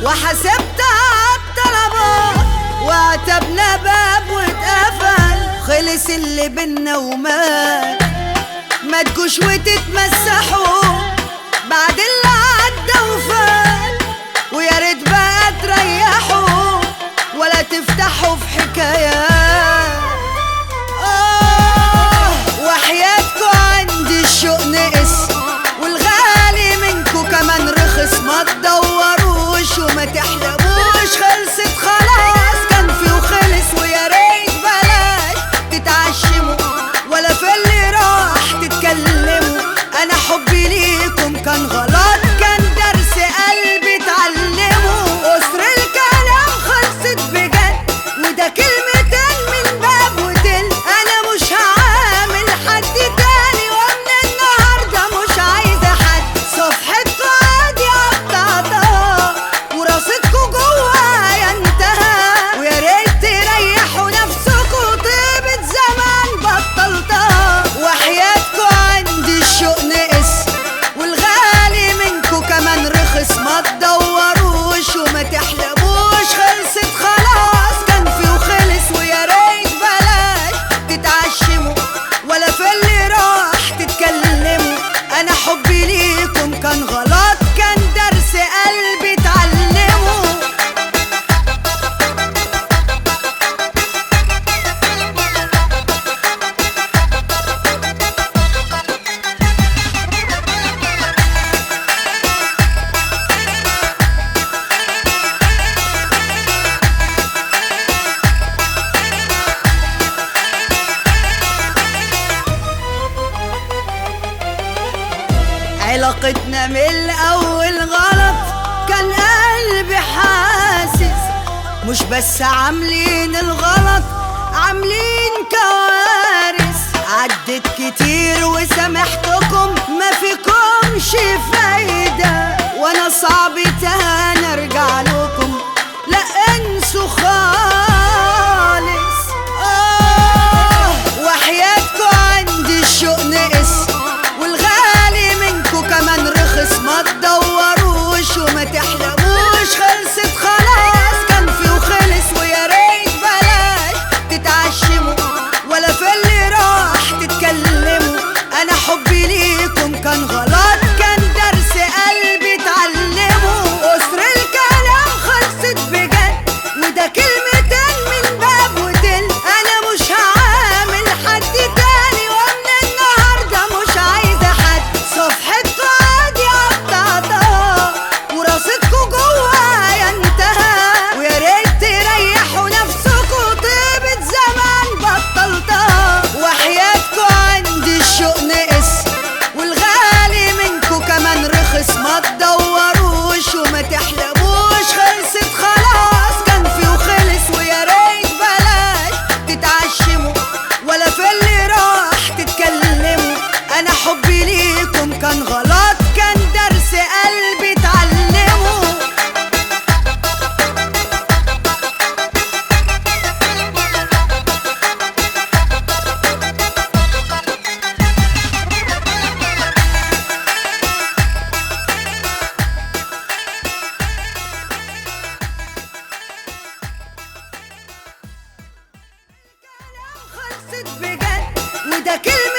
وحسبتها الطلبات وعتبنا باب واتقفل خلص اللي بينا ومات ما تجوش وتتمسحوا بعد اللي عدى وفات ويا ريت بقى تريحوا ولا تفتحوا في حكايات آه وحياتكوا عندي الشوق نقص والغالي منكوا كمان رخص ما تدوروش وما تحلموش خلصت خلاص كان في وخلص ويا ريت بلاش تتعشموا ولا في اللي راح تتكلموا انا حبي ليكم كان غلط كان درس قلبي اتعلمه قصر الكلام خلصت بجد وده كلمتين من باب ودل انا مش هعامل حد تاني ومن النهارده مش عايزه حد صفحتكوا عادي قطعتها وراستكوا جوايا انتهى ويا ريت تريحوا نفسكوا طيبة زمان بطلتها وحياتكوا عندي الشوق نقص والغالي منكوا كمان رخص ما تدوروش وما تحلموش خلصت خلاص كان في وخلص ويا ريت بلاش تتعشموا ولا في اللي راح تتكلموا انا حبي ليكم كان غلط كان درس قلبي اتعلمه علاقتنا من الأول غلط كان قلبي حاسس مش بس عاملين الغلط عاملين كوارث عدت كتير وسامحتكم ما فيكمش فايدة وانا صعب تاني ارجع لكم لا انسوا خالص آه وحياتكوا عندي الشوق نقص والغالي منكوا كمان رخص ما تدوروش وما تحلموش خلصت خلاص كان في وخلص ويا ريت بلاش تتعشموا ولا في اللي راح تتكلموا انا حبي ليكم كان غلط كان درس قلبي اتعلمه قصر الكلام خلصت بجد وده كلمتين من باب ودل انا مش هعامل حد تاني ومن النهارده مش عايزه حد صفحتكوا عادي قطعتها وراستكوا جوايا انتهى ويا ريت تريحوا نفسكوا طيبة زمان بطلتها وحياتكوا عندي الشوق نقص والغالي منكوا كمان رخص ما تدوروش وما تحلموش خلصت خلاص كان في وخلص ويا ريت بلاش تتعشموا ولا في اللي راح تتكلموا انا حبي ليكم كان غلط كان درس قلبي اتعلمه خلصت بجد وده كلمة